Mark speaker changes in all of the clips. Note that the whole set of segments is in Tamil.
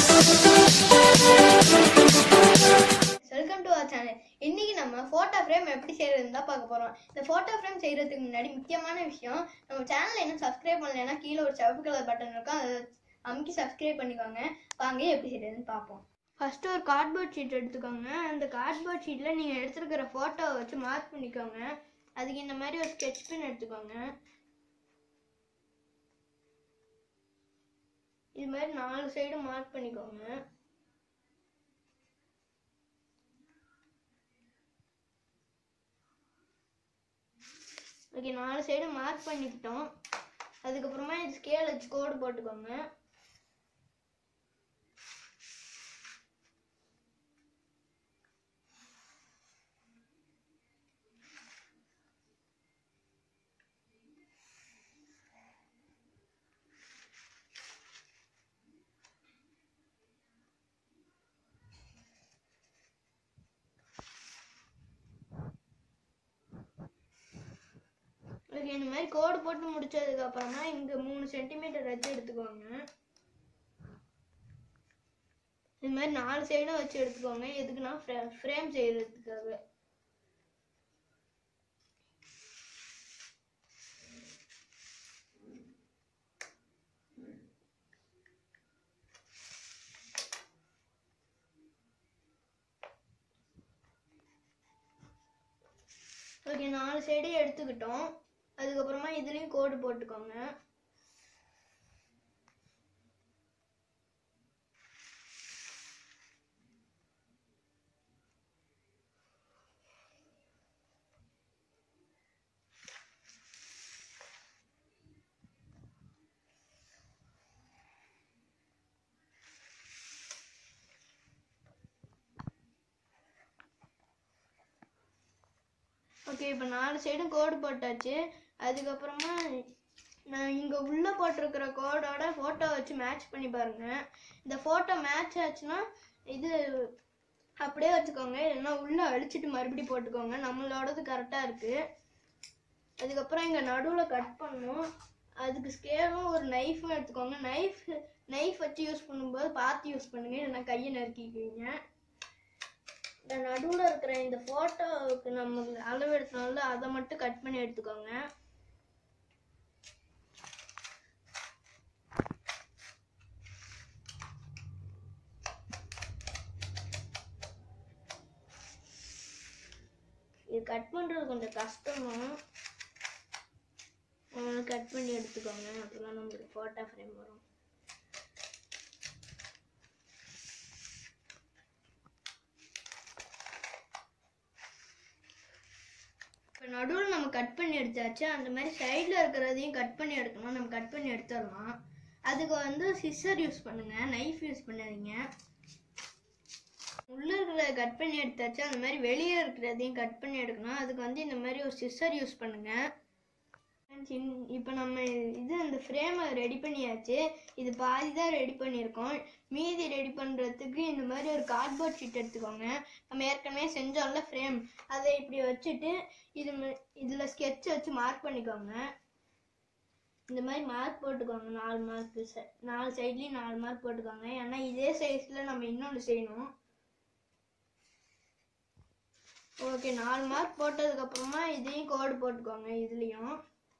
Speaker 1: வெல்கம் டு அவர் சேனல் இன்னைக்கு நம்ம ஃபோட்டோ ஃப்ரேம் எப்படி செய்யறதுன்னு தான் பார்க்க போறோம் இந்த ஃபோட்டோ ஃப்ரேம் செய்யறதுக்கு முன்னாடி முக்கியமான விஷயம் நம்ம சேனலை இன்னும் சப்ஸ்கிரைப் பண்ணலைன்னா கீழே ஒரு சிவப்பு கலர் பட்டன் இருக்கும் அதை அமுக்கி சப்ஸ்கிரைப் பண்ணிக்கோங்க வாங்க எப்படி செய்யறதுன்னு பார்ப்போம் ஃபர்ஸ்ட் ஒரு கார்ட்போர்ட் ஷீட் எடுத்துக்கோங்க அந்த கார்ட்போர்ட் ஷீட்டில் நீங்கள் எடுத்துருக்கிற ஃபோட்டோவை வச்சு மார்க் பண்ணிக்கோங்க அதுக்கு இந்த மாதிரி ஒரு ஸ்கெட்ச் பென் எடுத்துக்கோங்க இது மாதிரி நாலு சைடும் மார்க் பண்ணிக்கோங்க ஓகே நாலு சைடு மார்க் பண்ணிக்கிட்டோம் அதுக்கப்புறமா இது ஸ்கேல் வச்சு கோடு போட்டுக்கோங்க ஓகே இந்த மாதிரி கோடு போட்டு முடிச்சதுக்கு அப்புறமா இங்க மூணு சென்டிமீட்டர் வச்சு எடுத்துக்கோங்க இந்த மாதிரி நாலு சைடும் வச்சு எடுத்துக்கோங்க எதுக்குன்னா ஃப்ரேம் செய்யறதுக்காக ஓகே நாலு சைடும் எடுத்துக்கிட்டோம் அதுக்கப்புறமா இதுலயும் கோடு போட்டுக்கோங்க ஓகே இப்போ நாலு சைடும் கோடு போட்டாச்சு அதுக்கப்புறமா நான் இங்கே உள்ளே போட்டிருக்கிற கோடோட ஃபோட்டோ வச்சு மேட்ச் பண்ணி பாருங்க இந்த ஃபோட்டோ மேட்ச் ஆச்சுன்னா இது அப்படியே வச்சுக்கோங்க இல்லைன்னா உள்ளே அழிச்சிட்டு மறுபடியும் போட்டுக்கோங்க நம்மளோடது கரெக்டாக இருக்குது அதுக்கப்புறம் இங்கே நடுவில் கட் பண்ணணும் அதுக்கு ஸ்கேலும் ஒரு நைஃபும் எடுத்துக்கோங்க நைஃப் நைஃப் வச்சு யூஸ் பண்ணும்போது பார்த்து யூஸ் பண்ணுங்க இல்லைன்னா கையை நறுக்கிக்குவீங்க இந்த நடுவில் இருக்கிற இந்த ஃபோட்டோவுக்கு நம்ம அளவு எடுத்தோம்ல அதை மட்டும் கட் பண்ணி எடுத்துக்கோங்க இது கட் பண்ணுறது கொஞ்சம் கஷ்டமும் கட் பண்ணி எடுத்துக்கோங்க அப்பதான் நம்மளுக்கு ஃபோட்டோ ஃப்ரேம் வரும் இப்போ நடுவில் நம்ம கட் பண்ணி எடுத்தாச்சு அந்த மாதிரி சைடில் இருக்கிறதையும் கட் பண்ணி எடுக்கணும் நம்ம கட் பண்ணி எடுத்துடலாம் அதுக்கு வந்து சிஸ்ஸர் யூஸ் பண்ணுங்க நைஃப் யூஸ் பண்ணாதீங்க உள்ள இருக்கிறத கட் பண்ணி எடுத்தாச்சு அந்த மாதிரி வெளியே இருக்கிறதையும் கட் பண்ணி எடுக்கணும் அதுக்கு வந்து இந்த மாதிரி ஒரு சிஸ்ஸர் யூஸ் பண்ணுங்க இப்போ நம்ம இது அந்த ஃப்ரேமை ரெடி பண்ணியாச்சு இது பாதி தான் ரெடி பண்ணியிருக்கோம் மீதி ரெடி பண்ணுறதுக்கு இந்த மாதிரி ஒரு கார்ட்போர்ட் ஷீட் எடுத்துக்கோங்க நம்ம ஏற்கனவே செஞ்சோம்ல ஃப்ரேம் அதை இப்படி வச்சுட்டு இது ம- இதில் ஸ்கெட்ச் வச்சு மார்க் பண்ணிக்கோங்க இந்த மாதிரி மார்க் போட்டுக்கோங்க நாலு மார்க் நாலு சைட்லேயும் நாலு மார்க் போட்டுக்கோங்க ஏன்னா இதே சைஸில் நம்ம இன்னொன்று செய்யணும் ஓகே நாலு மார்க் போட்டதுக்கப்புறமா இதையும் கோடு போட்டுக்கோங்க இதுலேயும்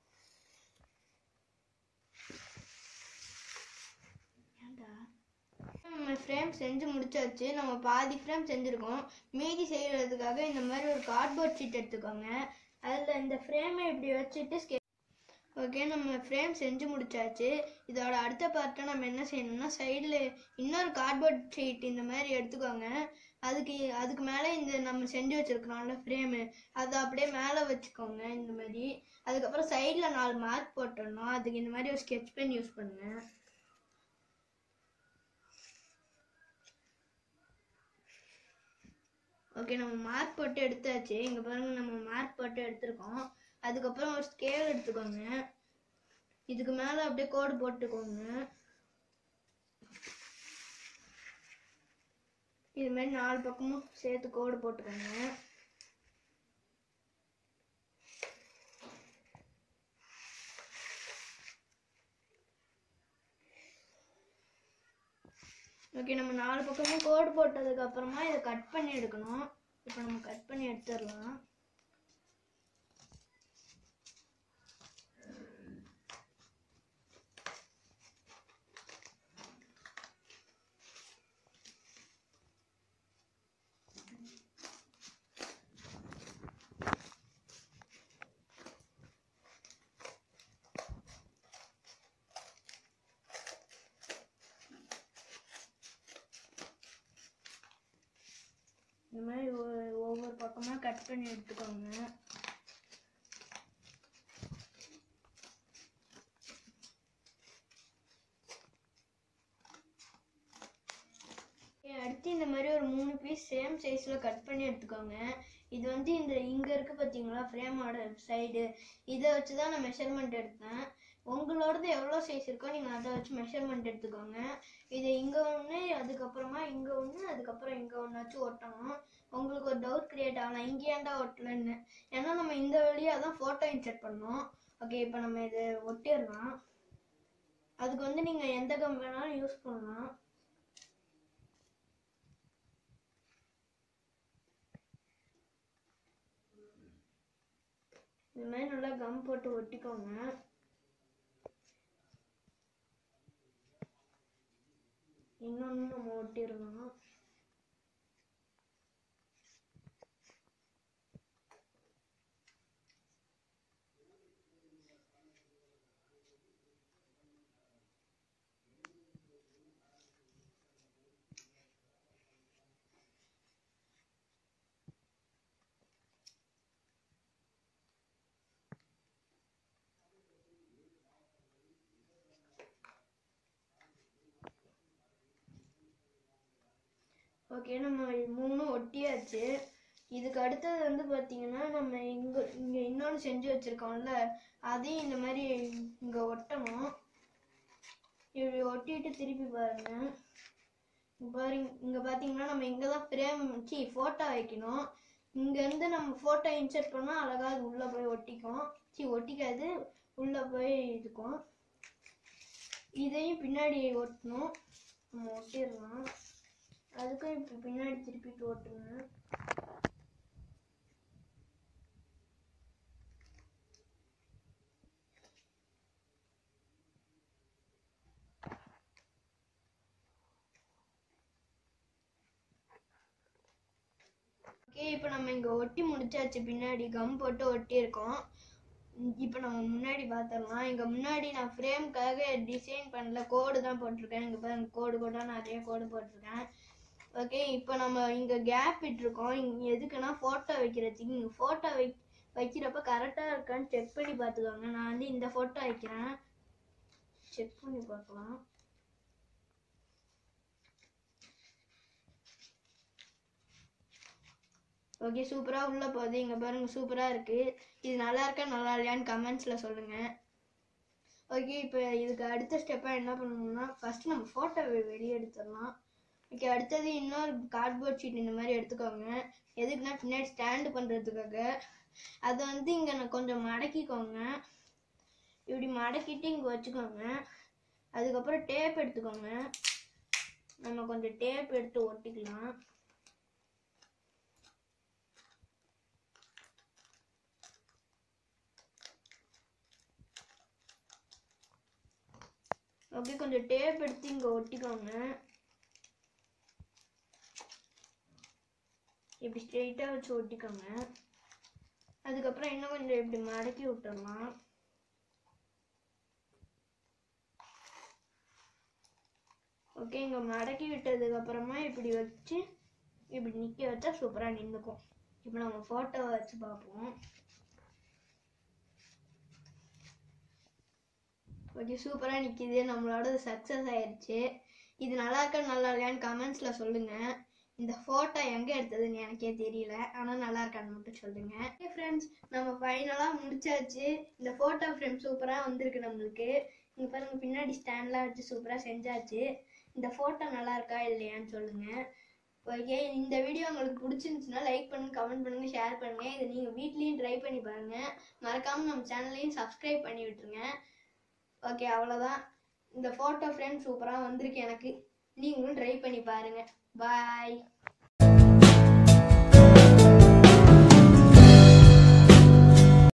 Speaker 1: நம்ம ஃப்ரேம் செஞ்சு முடிச்சாச்சு நம்ம பாதி ஃப்ரேம் செஞ்சுருக்கோம் மீதி செய்கிறதுக்காக இந்த மாதிரி ஒரு கார்ட்போர்ட் ஷீட் எடுத்துக்கோங்க அதில் இந்த ஃப்ரேமை இப்படி வச்சுட்டு ஸ்கெ ஓகே நம்ம ஃப்ரேம் செஞ்சு முடிச்சாச்சு இதோட அடுத்த பார்ட்டை நம்ம என்ன செய்யணும்னா சைடில் இன்னொரு கார்ட்போர்ட் ஷீட் இந்த மாதிரி எடுத்துக்கோங்க அதுக்கு அதுக்கு மேலே இந்த நம்ம செஞ்சு வச்சுருக்கிறோம்ல ஃப்ரேமு அதை அப்படியே மேலே வச்சுக்கோங்க இந்த மாதிரி அதுக்கப்புறம் சைடில் நாலு மார்க் போட்டுடணும் அதுக்கு இந்த மாதிரி ஒரு ஸ்கெட்ச் பென் யூஸ் பண்ணுங்கள் ஓகே நம்ம மார்க் போட்டு எடுத்தாச்சு இங்கே பாருங்க நம்ம மார்க் போட்டு எடுத்திருக்கோம் அதுக்கப்புறம் ஒரு ஸ்கேல் எடுத்துக்கோங்க இதுக்கு மேலே அப்படியே கோடு போட்டுக்கோங்க இது மாதிரி நாலு பக்கமும் சேர்த்து கோடு போட்டுக்கோங்க ஓகே நம்ம நாலு பக்கமும் கோடு போட்டதுக்கு அப்புறமா இதை கட் பண்ணி எடுக்கணும் இப்போ நம்ம கட் பண்ணி எடுத்துடலாம் இந்த மாதிரி ஒ- ஒவ்வொரு பக்கமாக கட் பண்ணி எடுத்துக்கோங்க Okay, அடுத்து இந்த மாதிரி ஒரு மூணு பீஸ் சேம் சைஸில் கட் பண்ணி எடுத்துக்கோங்க இது வந்து இந்த இங்கே இருக்கு பார்த்தீங்களா ஃப்ரேமோட சைடு இதை வச்சு தான் நான் மெஷர்மெண்ட் எடுத்தேன் உங்களோடது எவ்வளோ சைஸ் இருக்கோ நீங்கள் அதை வச்சு மெஷர்மெண்ட் எடுத்துக்கோங்க இது இங்கே ஒன்று அதுக்கப்புறமா இங்கே ஒன்று அதுக்கப்புறம் இங்கே ஒன்றாச்சும் ஒட்டணும் உங்களுக்கு ஒரு டவுட் கிரியேட் ஆகலாம் இங்கே ஏன்டா ஒட்டலன்னு ஏன்னா நம்ம இந்த வழியாக தான் ஃபோட்டோ இன்செர்ட் பண்ணோம் ஓகே இப்போ நம்ம இதை ஒட்டிடலாம் அதுக்கு வந்து நீங்கள் எந்த கம் வேணாலும் யூஸ் பண்ணலாம் இந்த மாதிரி நல்லா கம் போட்டு ஒட்டிக்கோங்க இன்னொன்று நம்ம ஒட்டிடலாம் ஓகே நம்ம இது மூணும் ஒட்டியாச்சு இதுக்கு அடுத்தது வந்து பார்த்தீங்கன்னா நம்ம இங்கே இங்கே இன்னொன்று செஞ்சு வச்சுருக்கோம்ல அதையும் இந்த மாதிரி இங்கே ஒட்டணும் இப்படி ஒட்டிட்டு திருப்பி பாருங்க இங்க பாருங்க இங்கே பார்த்தீங்கன்னா நம்ம இங்கே தான் ஃப்ரேம் சி ஃபோட்டோ வைக்கணும் இங்கேருந்து நம்ம ஃபோட்டோ இன்சர்ட் பண்ணால் அழகாக அது உள்ளே போய் ஒட்டிக்கும் சி ஒட்டிக்காது உள்ளே போய் இருக்கும் இதையும் பின்னாடி ஒட்டணும் நம்ம ஒட்டிடலாம் அதுக்கும் இப்போ பின்னாடி திருப்பிட்டு ஓட்டுங்க ஓகே இப்போ நம்ம இங்கே ஒட்டி முடிச்சாச்சு பின்னாடி கம் போட்டு ஒட்டியிருக்கோம் இப்போ நம்ம முன்னாடி பார்த்துடலாம் இங்கே முன்னாடி நான் ஃப்ரேம்க்காக டிசைன் பண்ணல கோடு தான் போட்டிருக்கேன் இங்கே பாருங்க கோடு கோடாக நிறைய கோடு போட்டிருக்கேன் ஓகே இப்போ நம்ம இங்கே கேப் விட்டுருக்கோம் இங்கே எதுக்குன்னா ஃபோட்டோ வைக்கிறதுக்கு இங்கே ஃபோட்டோ வை வைக்கிறப்ப கரெக்டாக இருக்கான்னு செக் பண்ணி பார்த்துக்கோங்க நான் வந்து இந்த ஃபோட்டோ வைக்கிறேன் செக் பண்ணி பார்க்கலாம் ஓகே சூப்பராக உள்ள போகுது இங்கே பாருங்க சூப்பராக இருக்குது இது நல்லா இருக்கா நல்லா இல்லையான்னு கமெண்ட்ஸில் சொல்லுங்கள் ஓகே இப்போ இதுக்கு அடுத்த ஸ்டெப்பாக என்ன பண்ணணும்னா ஃபஸ்ட்டு நம்ம ஃபோட்டோ வெளியே எடுத்துடலாம் ஓகே அடுத்தது இன்னொரு கார்ட்போர்ட் ஷீட் இந்த மாதிரி எடுத்துக்கோங்க எதுக்குன்னா பின்னாடி ஸ்டாண்டு பண்ணுறதுக்காக அதை வந்து இங்கே நான் கொஞ்சம் மடக்கிக்கோங்க இப்படி மடக்கிட்டு இங்கே வச்சுக்கோங்க அதுக்கப்புறம் டேப் எடுத்துக்கோங்க நம்ம கொஞ்சம் டேப் எடுத்து ஒட்டிக்கலாம் ஓகே கொஞ்சம் டேப் எடுத்து இங்கே ஒட்டிக்கோங்க இப்படி ஸ்ட்ரெயிட்டாக வச்சு ஒட்டிக்கோங்க அதுக்கப்புறம் இன்னும் கொஞ்சம் இப்படி மடக்கி விட்டுறலாம் ஓகே இங்கே மடக்கி விட்டதுக்கு அப்புறமா இப்படி வச்சு இப்படி நிற்க வச்சா சூப்பராக நின்றுக்கும் இப்போ நம்ம ஃபோட்டோவை வச்சு பார்ப்போம் ஓகே சூப்பராக நிற்கிது நம்மளோட சக்ஸஸ் ஆயிடுச்சு இது நல்லா இருக்கா நல்லா இல்லையான்னு கமெண்ட்ஸில் சொல்லுங்கள் இந்த ஃபோட்டோ எங்கே எடுத்ததுன்னு எனக்கே தெரியல ஆனால் நல்லா இருக்கான்னு மட்டும் சொல்லுங்கள் ஓகே ஃப்ரெண்ட்ஸ் நம்ம ஃபைனலாக முடிச்சாச்சு இந்த ஃபோட்டோ ஃப்ரேம் சூப்பராக வந்திருக்கு நம்மளுக்கு இங்கே பாருங்க பின்னாடி ஸ்டாண்ட்லாம் வச்சு சூப்பராக செஞ்சாச்சு இந்த ஃபோட்டோ நல்லா இருக்கா இல்லையான்னு சொல்லுங்கள் ஓகே இந்த வீடியோ உங்களுக்கு பிடிச்சிருந்துச்சுன்னா லைக் பண்ணுங்க கமெண்ட் பண்ணுங்க ஷேர் பண்ணுங்க இதை நீங்கள் வீட்லேயும் ட்ரை பண்ணி பாருங்க மறக்காம நம்ம சேனலையும் சப்ஸ்கிரைப் பண்ணி விட்டுருங்க ஓகே அவ்வளோதான் இந்த ஃபோட்டோ ஃப்ரேம் சூப்பராக வந்திருக்கு எனக்கு நீங்களும் ட்ரை பண்ணி பாருங்க பாய்